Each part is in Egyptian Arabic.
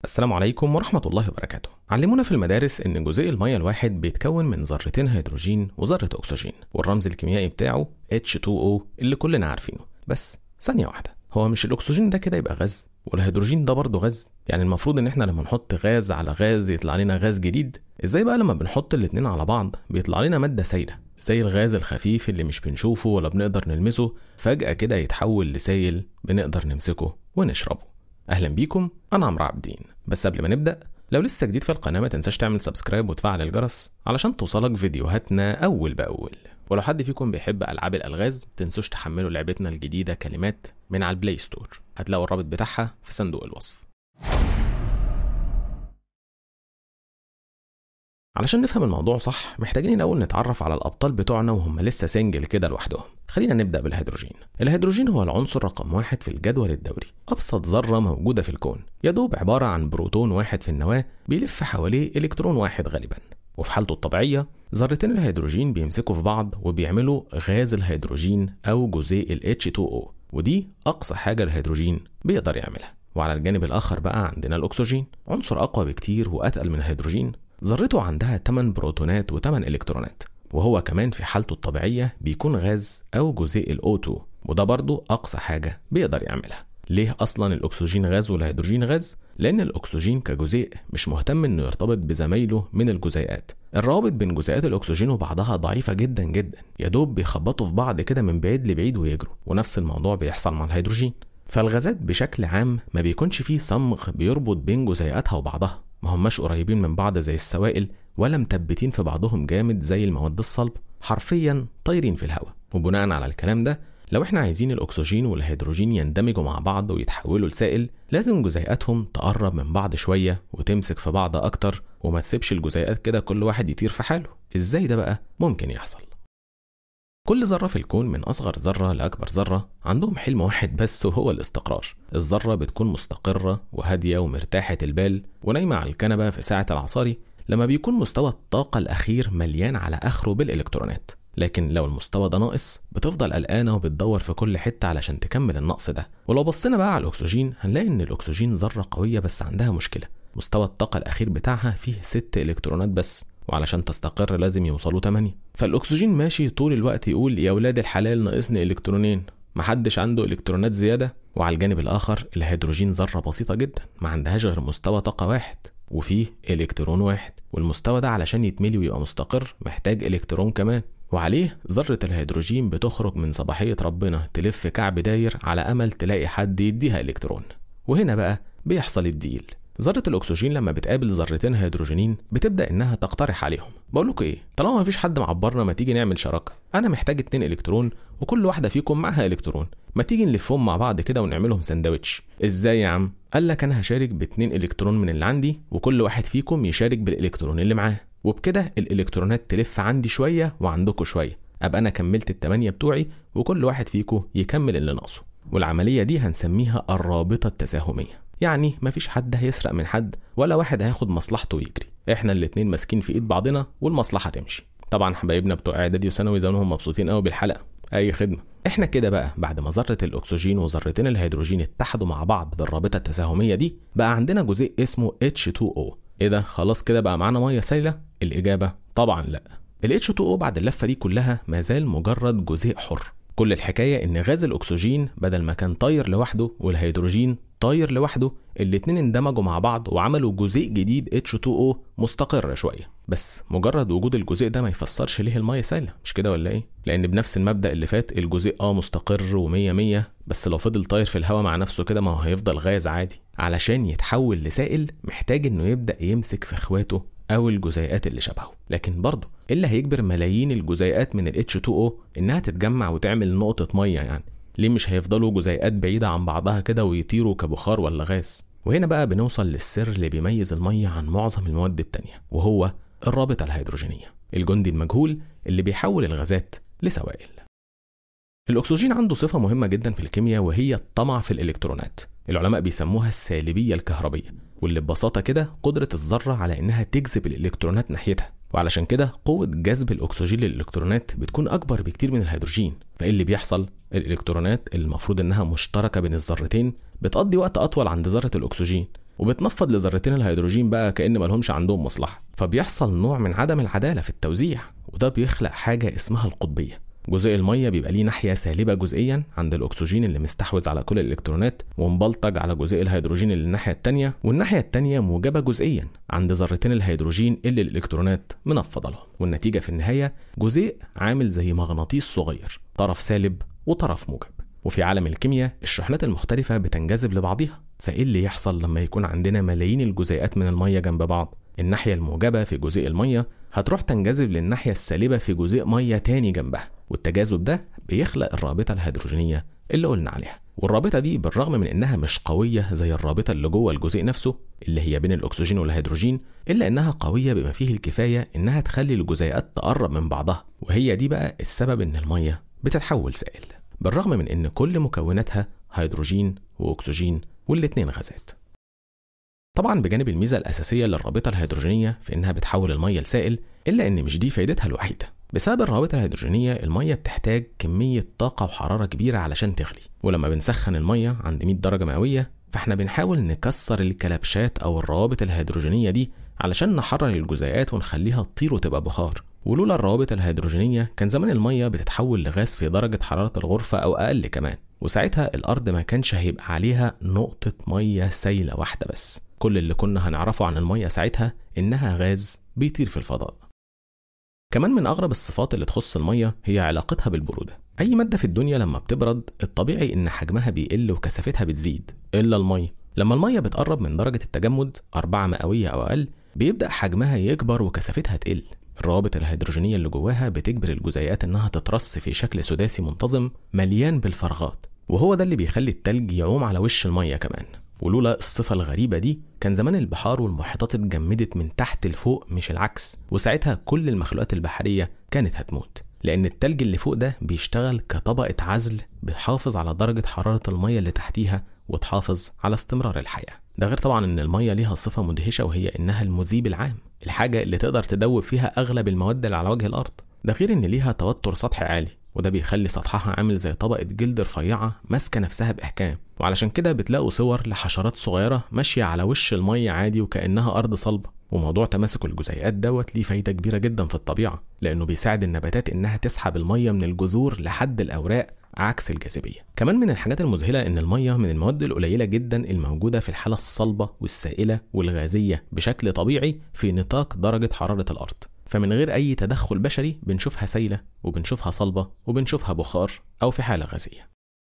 السلام عليكم ورحمة الله وبركاته. علمونا في المدارس إن جزيء المية الواحد بيتكون من ذرتين هيدروجين وذرة أكسجين، والرمز الكيميائي بتاعه H2O اللي كلنا عارفينه. بس ثانية واحدة، هو مش الأكسجين ده كده يبقى غاز؟ والهيدروجين ده برضه غاز؟ يعني المفروض إن إحنا لما نحط غاز على غاز يطلع لنا غاز جديد؟ إزاي بقى لما بنحط الاتنين على بعض بيطلع لنا مادة سايلة؟ زي الغاز الخفيف اللي مش بنشوفه ولا بنقدر نلمسه، فجأة كده يتحول لسائل بنقدر نمسكه ونشربه. اهلا بيكم انا عمرو عابدين بس قبل ما نبدا لو لسه جديد في القناه ما تنساش تعمل سبسكرايب وتفعل الجرس علشان توصلك فيديوهاتنا اول باول ولو حد فيكم بيحب العاب الالغاز تنسوش تحملوا لعبتنا الجديده كلمات من على البلاي ستور هتلاقوا الرابط بتاعها في صندوق الوصف علشان نفهم الموضوع صح محتاجين الأول نتعرف على الأبطال بتوعنا وهم لسه سنجل كده لوحدهم خلينا نبدأ بالهيدروجين الهيدروجين هو العنصر رقم واحد في الجدول الدوري أبسط ذرة موجودة في الكون يدوب عبارة عن بروتون واحد في النواة بيلف حواليه إلكترون واحد غالبا وفي حالته الطبيعية ذرتين الهيدروجين بيمسكوا في بعض وبيعملوا غاز الهيدروجين أو جزيء ال H2O ودي أقصى حاجة الهيدروجين بيقدر يعملها وعلى الجانب الآخر بقى عندنا الأكسجين عنصر أقوى بكتير وأتقل من الهيدروجين ذرته عندها 8 بروتونات و8 الكترونات وهو كمان في حالته الطبيعية بيكون غاز أو جزيء الأوتو وده برضه أقصى حاجة بيقدر يعملها ليه أصلا الأكسجين غاز والهيدروجين غاز؟ لأن الأكسجين كجزيء مش مهتم إنه يرتبط بزمايله من الجزيئات الروابط بين جزيئات الأكسجين وبعضها ضعيفة جدا جدا يدوب بيخبطوا في بعض كده من بعيد لبعيد ويجروا ونفس الموضوع بيحصل مع الهيدروجين فالغازات بشكل عام ما بيكونش فيه صمغ بيربط بين جزيئاتها وبعضها ما هماش قريبين من بعض زي السوائل ولا مثبتين في بعضهم جامد زي المواد الصلب حرفيا طايرين في الهواء وبناء على الكلام ده لو احنا عايزين الاكسجين والهيدروجين يندمجوا مع بعض ويتحولوا لسائل لازم جزيئاتهم تقرب من بعض شويه وتمسك في بعض اكتر وما تسيبش الجزيئات كده كل واحد يطير في حاله ازاي ده بقى ممكن يحصل كل ذرة في الكون من أصغر ذرة لأكبر ذرة عندهم حلم واحد بس وهو الاستقرار الذرة بتكون مستقرة وهادية ومرتاحة البال ونايمة على الكنبة في ساعة العصاري لما بيكون مستوى الطاقة الأخير مليان على آخره بالإلكترونات لكن لو المستوى ده ناقص بتفضل قلقانة وبتدور في كل حتة علشان تكمل النقص ده ولو بصينا بقى على الأكسجين هنلاقي إن الأكسجين ذرة قوية بس عندها مشكلة مستوى الطاقة الأخير بتاعها فيه ست إلكترونات بس وعلشان تستقر لازم يوصلوا 8 فالأكسجين ماشي طول الوقت يقول يا ولاد الحلال ناقصني إلكترونين محدش عنده إلكترونات زيادة وعلى الجانب الآخر الهيدروجين ذرة بسيطة جدا ما عندهاش غير مستوى طاقة واحد وفيه إلكترون واحد والمستوى ده علشان يتملي ويبقى مستقر محتاج إلكترون كمان وعليه ذرة الهيدروجين بتخرج من صباحية ربنا تلف كعب داير على أمل تلاقي حد يديها إلكترون وهنا بقى بيحصل الديل ذرة الأكسجين لما بتقابل ذرتين هيدروجينين بتبدأ إنها تقترح عليهم بقول لكم إيه طالما مفيش حد معبرنا ما تيجي نعمل شراكة أنا محتاج اتنين إلكترون وكل واحدة فيكم معاها إلكترون ما تيجي نلفهم مع بعض كده ونعملهم سندوتش إزاي يا عم قال لك أنا هشارك باتنين إلكترون من اللي عندي وكل واحد فيكم يشارك بالإلكترون اللي معاه وبكده الإلكترونات تلف عندي شوية وعندكم شوية أبقى أنا كملت التمانية بتوعي وكل واحد فيكم يكمل اللي ناقصه والعملية دي هنسميها الرابطة التساهمية يعني مفيش حد هيسرق من حد ولا واحد هياخد مصلحته ويجري احنا الاتنين ماسكين في ايد بعضنا والمصلحه تمشي طبعا حبايبنا بتوع اعدادي وثانوي زمانهم مبسوطين قوي بالحلقه اي خدمه احنا كده بقى بعد ما ذره الاكسجين وذرتين الهيدروجين اتحدوا مع بعض بالرابطه التساهميه دي بقى عندنا جزيء اسمه H2O ايه ده خلاص كده بقى معانا ميه سايله الاجابه طبعا لا ال H2O بعد اللفه دي كلها ما زال مجرد جزيء حر كل الحكايه ان غاز الاكسجين بدل ما كان طاير لوحده والهيدروجين طاير لوحده الاتنين اندمجوا مع بعض وعملوا جزيء جديد H2O مستقر شوية بس مجرد وجود الجزيء ده ما يفسرش ليه المية سايلة مش كده ولا ايه لان بنفس المبدأ اللي فات الجزيء اه مستقر ومية مية بس لو فضل طاير في الهواء مع نفسه كده ما هو هيفضل غاز عادي علشان يتحول لسائل محتاج انه يبدأ يمسك في اخواته او الجزيئات اللي شبهه لكن برضه ايه اللي هيجبر ملايين الجزيئات من ال H2O انها تتجمع وتعمل نقطة مية يعني ليه مش هيفضلوا جزيئات بعيدة عن بعضها كده ويطيروا كبخار ولا غاز وهنا بقى بنوصل للسر اللي بيميز المية عن معظم المواد التانية وهو الرابطة الهيدروجينية الجندي المجهول اللي بيحول الغازات لسوائل الأكسجين عنده صفة مهمة جدا في الكيمياء وهي الطمع في الإلكترونات العلماء بيسموها السالبية الكهربية واللي ببساطة كده قدرة الذرة على إنها تجذب الإلكترونات ناحيتها وعلشان كده قوة جذب الأكسجين للإلكترونات بتكون أكبر بكتير من الهيدروجين فإيه اللي بيحصل؟ الإلكترونات اللي المفروض إنها مشتركة بين الذرتين بتقضي وقت أطول عند ذرة الأكسجين وبتنفض لذرتين الهيدروجين بقى كأن ملهمش عندهم مصلحة فبيحصل نوع من عدم العدالة في التوزيع وده بيخلق حاجة اسمها القطبية جزيء المية بيبقى ليه ناحية سالبة جزئيا عند الأكسجين اللي مستحوذ على كل الإلكترونات ومبلطج على جزيء الهيدروجين اللي الناحية التانية والناحية التانية موجبة جزئيا عند ذرتين الهيدروجين اللي الإلكترونات منفضة لهم والنتيجة في النهاية جزيء عامل زي مغناطيس صغير طرف سالب وطرف موجب وفي عالم الكيمياء الشحنات المختلفة بتنجذب لبعضها فإيه اللي يحصل لما يكون عندنا ملايين الجزيئات من المية جنب بعض الناحية الموجبة في جزيء المية هتروح تنجذب للناحية السالبة في جزيء مية تاني جنبها والتجاذب ده بيخلق الرابطة الهيدروجينية اللي قلنا عليها والرابطة دي بالرغم من إنها مش قوية زي الرابطة اللي جوه الجزيء نفسه اللي هي بين الأكسجين والهيدروجين إلا إنها قوية بما فيه الكفاية إنها تخلي الجزيئات تقرب من بعضها وهي دي بقى السبب إن المية بتتحول سائل بالرغم من إن كل مكوناتها هيدروجين وأكسجين والاتنين غازات طبعا بجانب الميزة الأساسية للرابطة الهيدروجينية في إنها بتحول المية لسائل إلا إن مش دي فايدتها الوحيدة بسبب الروابط الهيدروجينية المية بتحتاج كمية طاقة وحرارة كبيرة علشان تغلي ولما بنسخن المية عند 100 درجة مئوية فاحنا بنحاول نكسر الكلبشات أو الروابط الهيدروجينية دي علشان نحرر الجزيئات ونخليها تطير وتبقى بخار ولولا الروابط الهيدروجينية كان زمان المية بتتحول لغاز في درجة حرارة الغرفة أو أقل كمان وساعتها الأرض ما كانش هيبقى عليها نقطة مية سايلة واحدة بس كل اللي كنا هنعرفه عن المية ساعتها إنها غاز بيطير في الفضاء كمان من أغرب الصفات اللي تخص المية هي علاقتها بالبرودة أي مادة في الدنيا لما بتبرد الطبيعي إن حجمها بيقل وكثافتها بتزيد إلا المية لما المية بتقرب من درجة التجمد أربعة مئوية أو أقل بيبدأ حجمها يكبر وكثافتها تقل الروابط الهيدروجينية اللي جواها بتجبر الجزيئات إنها تترص في شكل سداسي منتظم مليان بالفراغات وهو ده اللي بيخلي التلج يعوم على وش المية كمان ولولا الصفة الغريبة دي كان زمان البحار والمحيطات اتجمدت من تحت لفوق مش العكس وساعتها كل المخلوقات البحرية كانت هتموت لأن التلج اللي فوق ده بيشتغل كطبقة عزل بتحافظ على درجة حرارة المية اللي تحتيها وتحافظ على استمرار الحياة ده غير طبعا ان المية ليها صفة مدهشة وهي انها المذيب العام الحاجة اللي تقدر تدوب فيها اغلب المواد اللي على وجه الارض ده غير ان ليها توتر سطحي عالي وده بيخلي سطحها عامل زي طبقة جلد رفيعة ماسكة نفسها بإحكام وعلشان كده بتلاقوا صور لحشرات صغيرة ماشية على وش المية عادي وكأنها أرض صلبة وموضوع تماسك الجزيئات دوت ليه فايدة كبيرة جدا في الطبيعة لأنه بيساعد النباتات إنها تسحب المية من الجذور لحد الأوراق عكس الجاذبية كمان من الحاجات المذهلة إن المية من المواد القليلة جدا الموجودة في الحالة الصلبة والسائلة والغازية بشكل طبيعي في نطاق درجة حرارة الأرض فمن غير أي تدخل بشري بنشوفها سايلة وبنشوفها صلبة وبنشوفها بخار أو في حالة غازية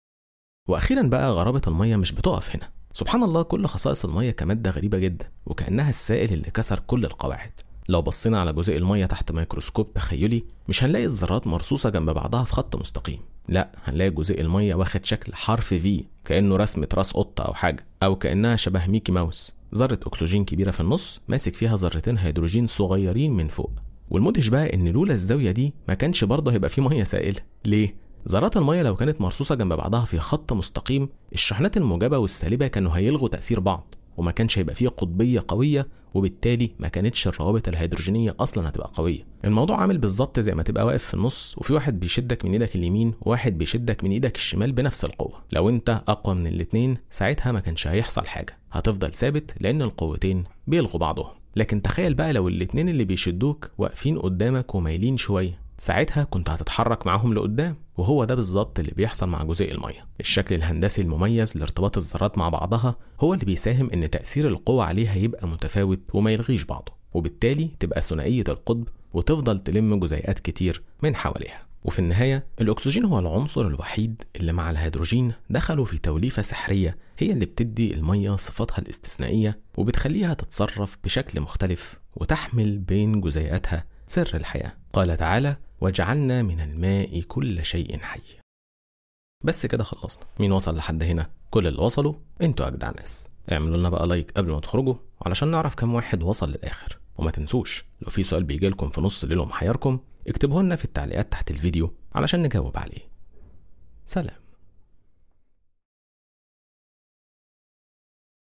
وأخيرا بقى غرابة المية مش بتقف هنا سبحان الله كل خصائص المية كمادة غريبة جدا وكأنها السائل اللي كسر كل القواعد لو بصينا على جزيء المية تحت ميكروسكوب تخيلي مش هنلاقي الذرات مرصوصة جنب بعضها في خط مستقيم لا هنلاقي جزيء المية واخد شكل حرف في كأنه رسمة راس قطة أو حاجة أو كأنها شبه ميكي ماوس ذرة أكسجين كبيرة في النص ماسك فيها ذرتين هيدروجين صغيرين من فوق والمدهش بقى ان لولا الزاويه دي ما كانش برضه هيبقى فيه ميه سائله ليه ذرات الميه لو كانت مرصوصه جنب بعضها في خط مستقيم الشحنات الموجبه والسالبه كانوا هيلغوا تاثير بعض وما كانش هيبقى فيه قطبيه قويه وبالتالي ما كانتش الروابط الهيدروجينيه اصلا هتبقى قويه الموضوع عامل بالظبط زي ما تبقى واقف في النص وفي واحد بيشدك من ايدك اليمين وواحد بيشدك من ايدك الشمال بنفس القوه لو انت اقوى من الاتنين ساعتها ما كانش هيحصل حاجه هتفضل ثابت لان القوتين بيلغوا بعضهم لكن تخيل بقى لو الاتنين اللي بيشدوك واقفين قدامك ومايلين شويه ساعتها كنت هتتحرك معاهم لقدام وهو ده بالظبط اللي بيحصل مع جزيء الميه الشكل الهندسي المميز لارتباط الذرات مع بعضها هو اللي بيساهم ان تاثير القوة عليها يبقى متفاوت وما يلغيش بعضه وبالتالي تبقى ثنائيه القطب وتفضل تلم جزيئات كتير من حواليها وفي النهاية الأكسجين هو العنصر الوحيد اللي مع الهيدروجين دخلوا في توليفة سحرية هي اللي بتدي المية صفاتها الاستثنائية وبتخليها تتصرف بشكل مختلف وتحمل بين جزيئاتها سر الحياة قال تعالى وجعلنا من الماء كل شيء حي بس كده خلصنا مين وصل لحد هنا كل اللي وصلوا انتوا اجدع ناس اعملوا لنا بقى لايك قبل ما تخرجوا علشان نعرف كم واحد وصل للاخر وما تنسوش لو في سؤال بيجي لكم في نص الليل ومحيركم اكتبوه لنا في التعليقات تحت الفيديو علشان نجاوب عليه سلام